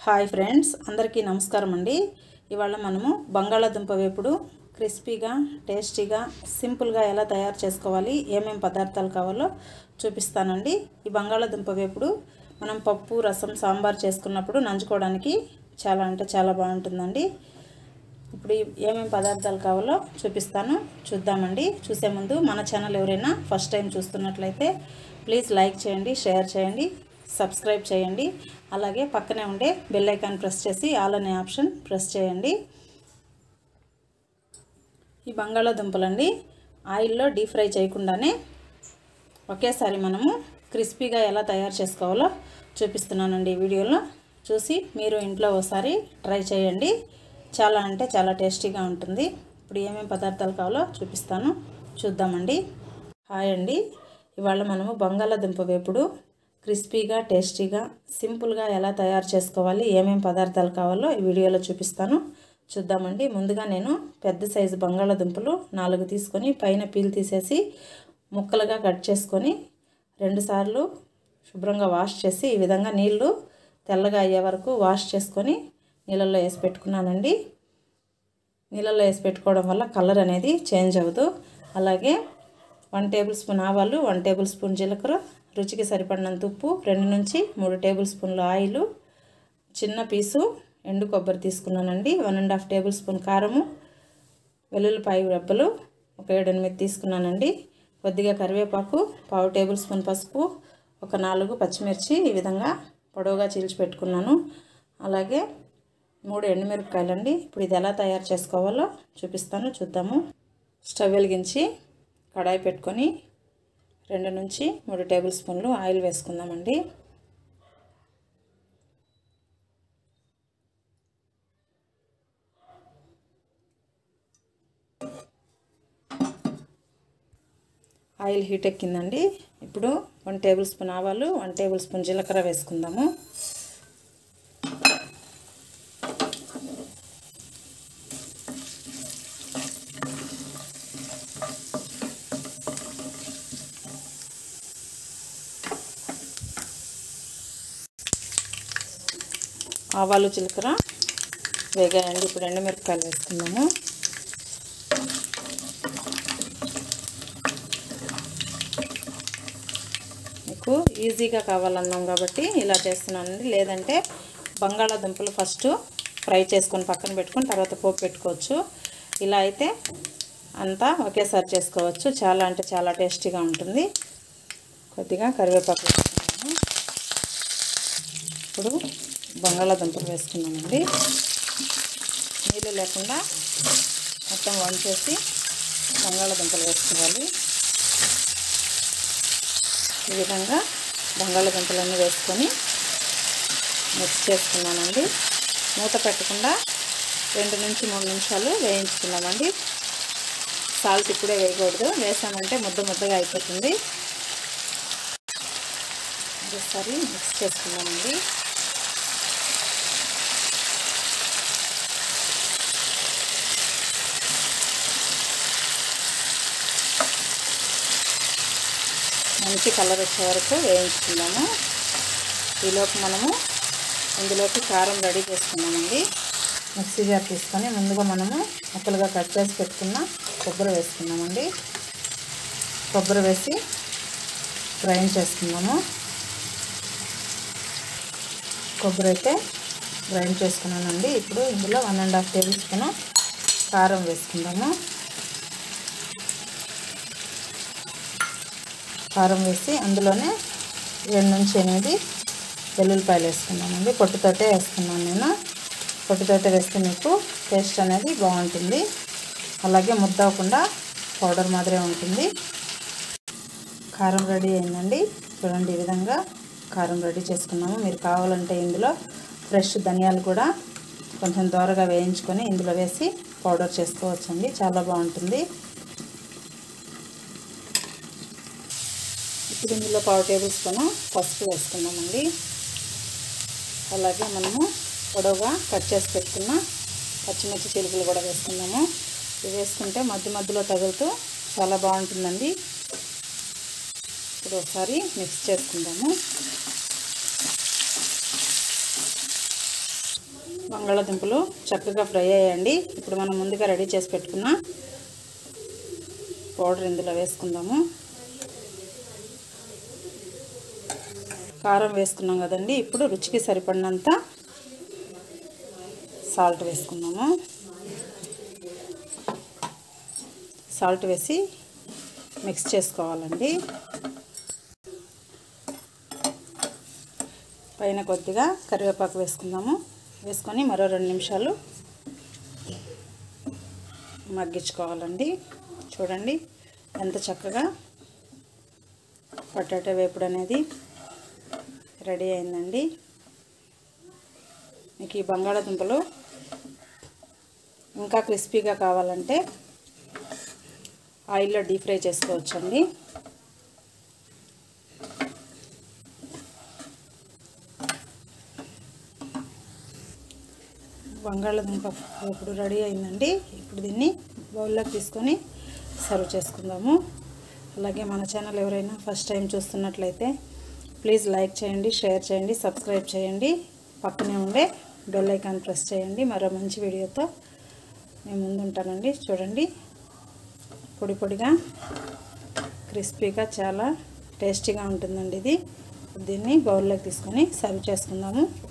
hi friends అందరికీ నమస్కారం అండి ఇవాళ మనము బంగాళాదుంప వేపుడు క్రిస్పీగా టేస్టీగా సింపుల్గా ఎలా తయారు చేసుకోవాలి ఏమేం పదార్థాలు కావాలో చూపిస్తానండి ఈ బంగాళాదుంప వేపుడు మనం పప్పు రసం సాంబార్ చేసుకున్నప్పుడు నంచుకోవడానికి చాలా అంటే చాలా బాగుంటుందండి ఇప్పుడు ఈ- ఏమేం పదార్థాలు కావాలో చూపిస్తాను చూద్దామండి చూసే ముందు మన ఛానల్ ఎవరైనా ఫస్ట్ టైం చూస్తున్నట్లయితే ప్లీజ్ లైక్ చేయండి షేర్ చేయండి సబ్స్క్రైబ్ చేయండి అలాగే పక్కనే ఉండే బెల్ ఐకాన్ ప్రెస్ చేసి ఆల్ అనే ఆప్షన్ ప్రెస్ చేయండి ఈ బంగాళాదుంపలండి ఆయిల్లో డీప్ ఫ్రై చేయకుండానే ఒకేసారి మనము క్రిస్పీగా ఎలా తయారు చేసుకోవాలో చూపిస్తున్నానండి ఈ వీడియోలో చూసి మీరు ఇంట్లో ఒకసారి ట్రై చేయండి చాలా అంటే చాలా టేస్టీగా ఉంటుంది ఇప్పుడు ఏమేమి పదార్థాలు కావాలో చూపిస్తాను చూద్దామండి హాయ్ అండి ఇవాళ మనము బంగాళాదుంప వేపుడు క్రిస్పీగా టేస్టీగా సింపుల్గా ఎలా తయారు చేసుకోవాలి ఏమేమి పదార్థాలు కావాలో ఈ వీడియోలో చూపిస్తాను చూద్దామండి ముందుగా నేను పెద్ద సైజు బంగాళాదుంపలు నాలుగు తీసుకొని పైన పీల్ తీసేసి ముక్కలుగా కట్ చేసుకొని రెండుసార్లు శుభ్రంగా వాష్ చేసి ఈ విధంగా నీళ్లు తెల్లగా అయ్యే వరకు వాష్ చేసుకొని నీళ్ళల్లో వేసి పెట్టుకున్నానండి నీళ్ళల్లో వేసి పెట్టుకోవడం వల్ల కలర్ అనేది చేంజ్ అవ్వదు అలాగే వన్ టేబుల్ స్పూన్ ఆవాలు వన్ టేబుల్ స్పూన్ జీలకర్ర రుచికి సరిపడినంత ఉప్పు రెండు నుంచి మూడు టేబుల్ స్పూన్లు ఆయిల్ చిన్న పీసు ఎండు కొబ్బరి తీసుకున్నానండి one and half tablespoon కారము వెల్లుల్లిపాయ రెబ్బలు ఒక ఏడెనిమిది తీసుకున్నానండి కొద్దిగా కరివేపాకు పావు టేబుల్ స్పూన్ పసుపు ఒక నాలుగు పచ్చిమిర్చి ఈ విధంగా పొడవుగా చీల్చి పెట్టుకున్నాను అలాగే మూడు ఎండుమిరపకాయలండి ఇప్పుడు ఇది ఎలా తయారు చేసుకోవాలో చూపిస్తాను చూద్దాము స్టవ్ వెలిగించి కడాయి పెట్టుకొని రెండు నుంచి మూడు టేబుల్ స్పూన్లు ఆయిల్ వేసుకుందామండి ఆయిల్ హీట్ ఎక్కిందండి ఇప్పుడు వన్ టేబుల్ స్పూన్ ఆవాలు వన్ టేబుల్ స్పూన్ జీలకర్ర వేసుకుందాము ఆవాలు జీలకర్ర వేగాయండి ఇప్పుడు ఎండుమిరపకాయలు వేసుకుందాము మీకు ఈజీగా కావాలన్నాం కాబట్టి ఇలా చేస్తున్నానండి లేదంటే బంగాళాదుంపలు ఫస్ట్ ఫ్రై చేసుకొని పక్కన పెట్టుకొని తర్వాత పోపు పెట్టుకోవచ్చు ఇలా అయితే అంతా ఒకేసారి చేసుకోవచ్చు చాలా అంటే చాలా టేస్టీగా ఉంటుంది కొద్దిగా కరివేపాకు వేసుకున్నాము ఇప్పుడు బంగాళాదుంపలు వేసుకున్నామండి నీళ్ళు లేకుండా మొత్తం వంచేసి బంగాళాదుంపలు వేసుకోవాలి ఈ విధంగా బంగాళాదుంపలన్నీ వేసుకొని మిక్స్ చేసుకున్నానండి మూత పెట్టకుండా రెండు నుంచి మూడు నిమిషాలు వేయించుకున్నామండి సాల్ట్ ఇప్పుడే వేయకూడదు వేసామంటే ముద్ద ముద్దగా అయిపోతుంది ఒకసారి మిక్స్ చేసుకున్నామండి మంచి కలర్ వచ్చే వరకు వేయించుకుందాము ఈలోపు మనము ఇందులోకి కారం రెడీ చేసుకున్నామండి మిక్సీ జార్ తీసుకొని ముందుగా మనము ముక్కలుగా కట్ చేసి పెట్టుకున్న కొబ్బరి వేసుకున్నామండి కొబ్బరి వేసి గ్రైండ్ చేసుకున్నాము కొబ్బరి అయితే గ్రైండ్ చేసుకున్నానండి ఇప్పుడు ఇందులో one and half tablespoon కారం వేసుకుందాము కారం వేసి అందులోనే రెండు నుంచి ఎనిమిది వెల్లుల్లిపాయలు వేసుకున్నామండి పొట్టుతోటే వేసుకున్నాను నేను పొట్టుతోటే వేస్తే మీకు టేస్ట్ అనేది బాగుంటుంది అలాగే ముద్ద అవ్వకుండా పౌడర్ మాదిరే ఉంటుంది కారం రెడీ అయిందండి చూడండి ఈ విధంగా కారం రెడీ చేసుకున్నాము మీరు కావాలంటే ఇందులో ఫ్రెష్ ధనియాలు కూడా కొంచెం దోరగా వేయించుకొని ఇందులో వేసి పౌడర్ చేసుకోవచ్చండి చాలా బాగుంటుంది ఇప్పుడు ఇందులో పావు టేబుల్ స్పూన్ పసుపు వేసుకున్నామండి అలాగే మనము పొడవుగా కట్ చేసి పెట్టుకున్న పచ్చిమిర్చి చిలుకలు కూడా వేసుకున్నాము ఇవి వేసుకుంటే మధ్య మధ్యలో తగులుతూ చాలా బాగుంటుందండి ఇప్పుడు ఒకసారి మిక్స్ చేసుకుందాము బంగాళాదుంపలు చక్కగా ఫ్రై అయ్యాయండి ఇప్పుడు మనం ముందుగా రెడీ చేసి పెట్టుకున్న పౌడర్ ఇందులో వేసుకుందాము కారం వేసుకున్నాం కదండి ఇప్పుడు రుచికి సరిపడినంత సాల్ట్ వేసుకుందాము సాల్ట్ వేసి మిక్స్ చేసుకోవాలండి పైన కొద్దిగా కరివేపాకు వేసుకుందాము వేసుకొని మరో రెండు నిమిషాలు మగ్గించుకోవాలండి చూడండి ఎంత చక్కగా పొటాటో వేపుడు అనేది రెడీ అయిందండి మీకు ఈ బంగాళాదుంపలు ఇంకా క్రిస్పీగా కావాలంటే ఆయిల్లో డీప్ ఫ్రై చేసుకోవచ్చండి బంగాళాదుంప ఇప్పుడు రెడీ అయిందండి ఇప్పుడు దీన్ని బౌల్లోకి తీసుకొని సర్వ్ చేసుకుందాము అలాగే మన ఛానల్ ఎవరైనా ఫస్ట్ టైం చూస్తున్నట్లయితే ప్లీజ్ లైక్ చేయండి షేర్ చేయండి సబ్స్క్రైబ్ చేయండి పక్కనే ఉండే బెల్ ఐకాన్ ప్రెస్ చేయండి మరో మంచి వీడియోతో నేను ముందుంటానండి చూడండి పొడి పొడిగా క్రిస్పీగా చాలా టేస్టీగా ఉంటుందండి ఇది దీన్ని బౌల్లోకి తీసుకొని సర్వ్ చేసుకుందాము